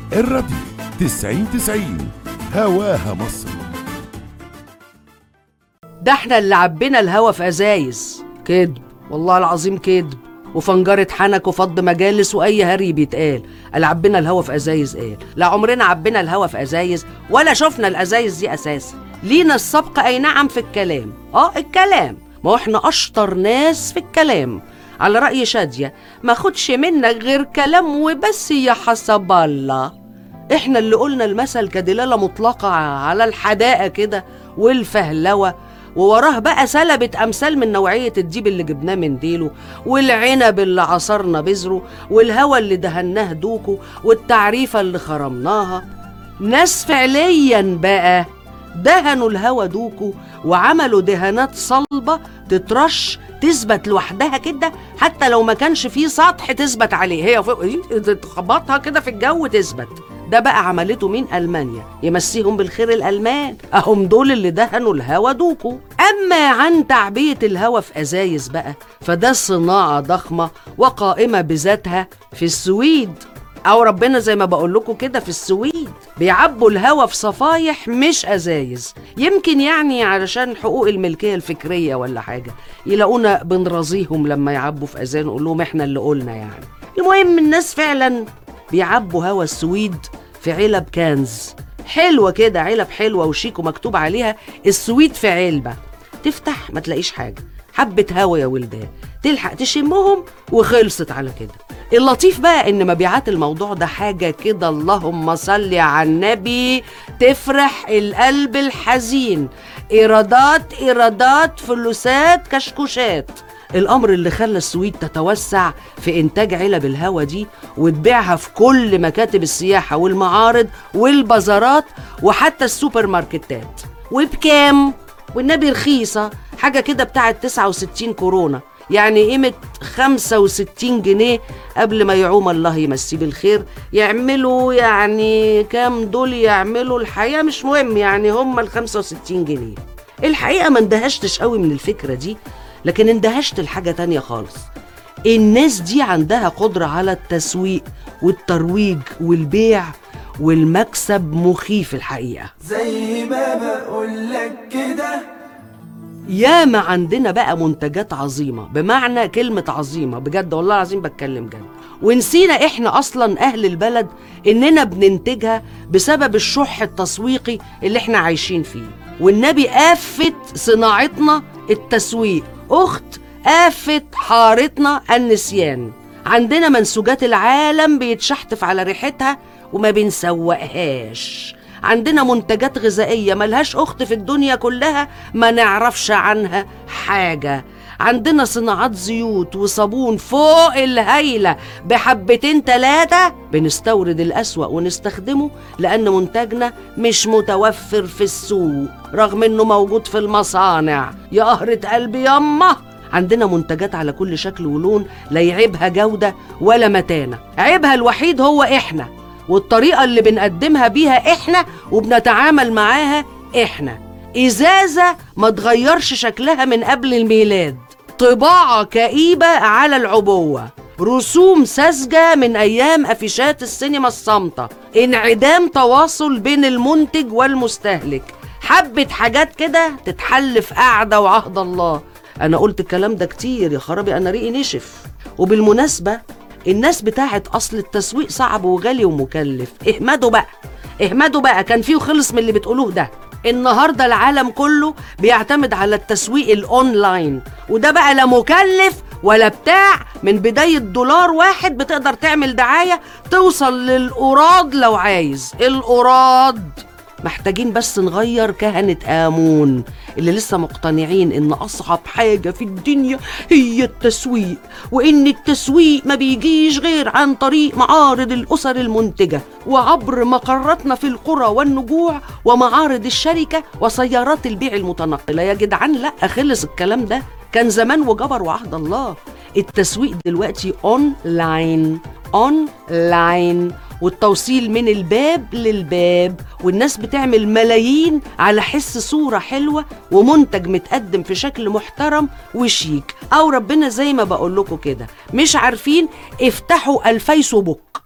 الراديو 90 90 هواها مصر ده احنا اللي عبينا الهوا في ازايز كدب والله العظيم كدب وفنجرة حنك وفض مجالس واي هري بيتقال قال عبينا الهوا في ازايز قال لا عمرنا عبينا الهوا في ازايز ولا شفنا الازايز دي اساسا لينا السبق اي نعم في الكلام اه الكلام ما هو احنا اشطر ناس في الكلام على رأي شادية ما خدش منك غير كلام وبس يا حسب الله احنا اللي قلنا المثل كدلالة مطلقة على الحداقة كده والفهلوة ووراه بقى سلبة أمثال من نوعية الديب اللي جبناه من ديله والعنب اللي عصرنا بذره والهوى اللي دهناه دوكو والتعريفة اللي خرمناها ناس فعليا بقى دهنوا الهوى دوكو وعملوا دهانات صلبة تترش تثبت لوحدها كده حتى لو ما كانش فيه سطح تثبت عليه هي فوق تخبطها كده في الجو تثبت ده بقى عملته مين ألمانيا يمسيهم بالخير الألمان أهم دول اللي دهنوا الهوا دوكو أما عن تعبية الهوا في أزايز بقى فده صناعة ضخمة وقائمة بذاتها في السويد أو ربنا زي ما بقول لكم كده في السويد بيعبوا الهوا في صفايح مش أزايز يمكن يعني علشان حقوق الملكية الفكرية ولا حاجة يلاقونا بنرازيهم لما يعبوا في أذان نقول لهم إحنا اللي قلنا يعني المهم الناس فعلا بيعبوا هوا السويد في علب كنز حلوة كده علب حلوة وشيك ومكتوب عليها السويد في علبة تفتح ما تلاقيش حاجة حبة هوا يا ولدان تلحق تشمهم وخلصت على كده اللطيف بقى ان مبيعات الموضوع ده حاجة كده اللهم صل على النبي تفرح القلب الحزين ايرادات ايرادات فلوسات كشكوشات الامر اللي خلى السويد تتوسع في انتاج علب الهوا دي وتبيعها في كل مكاتب السياحه والمعارض والبازارات وحتى السوبر ماركتات وبكام والنبي رخيصه حاجه كده بتاعت 69 كورونا يعني قيمة 65 جنيه قبل ما يعوم الله يمسيه بالخير يعملوا يعني كام دول يعملوا الحقيقة مش مهم يعني هم ال 65 جنيه الحقيقة ما اندهشتش قوي من الفكرة دي لكن اندهشت لحاجة تانية خالص الناس دي عندها قدرة على التسويق والترويج والبيع والمكسب مخيف الحقيقة زي ما بقولك كده ياما عندنا بقى منتجات عظيمة بمعنى كلمة عظيمة بجد والله العظيم بتكلم جد ونسينا احنا اصلا اهل البلد اننا بننتجها بسبب الشح التسويقي اللي احنا عايشين فيه والنبي آفة صناعتنا التسويق اخت آفة حارتنا النسيان عندنا منسوجات العالم بيتشحتف على ريحتها وما بنسوقهاش عندنا منتجات غذائية ملهاش أخت في الدنيا كلها ما نعرفش عنها حاجة عندنا صناعات زيوت وصابون فوق الهايلة بحبتين تلاتة بنستورد الأسوأ ونستخدمه لأن منتجنا مش متوفر في السوق رغم إنه موجود في المصانع يا قهرة قلبي يمه عندنا منتجات على كل شكل ولون لا يعيبها جودة ولا متانة عيبها الوحيد هو إحنا والطريقة اللي بنقدمها بيها إحنا وبنتعامل معاها إحنا إزازة ما تغيرش شكلها من قبل الميلاد طباعة كئيبة على العبوة رسوم ساذجة من أيام أفيشات السينما الصامتة انعدام تواصل بين المنتج والمستهلك حبة حاجات كده تتحل في قعدة وعهد الله أنا قلت الكلام ده كتير يا خرابي أنا ريقي نشف وبالمناسبة الناس بتاعت أصل التسويق صعب وغالي ومكلف اهمدوا بقى اهمدوا بقى كان فيه خلص من اللي بتقولوه ده النهارده العالم كله بيعتمد على التسويق الاونلاين وده بقى لا مكلف ولا بتاع من بداية دولار واحد بتقدر تعمل دعاية توصل للقراض لو عايز القراض محتاجين بس نغير كهنة آمون اللي لسه مقتنعين إن أصعب حاجة في الدنيا هي التسويق وإن التسويق ما بيجيش غير عن طريق معارض الأسر المنتجة وعبر مقراتنا في القرى والنجوع ومعارض الشركة وسيارات البيع المتنقلة يا جدعان لأ خلص الكلام ده كان زمان وجبر وعهد الله التسويق دلوقتي اونلاين اونلاين والتوصيل من الباب للباب والناس بتعمل ملايين على حس صورة حلوة ومنتج متقدم في شكل محترم وشيك أو ربنا زي ما بقول لكم كده مش عارفين افتحوا الفيسبوك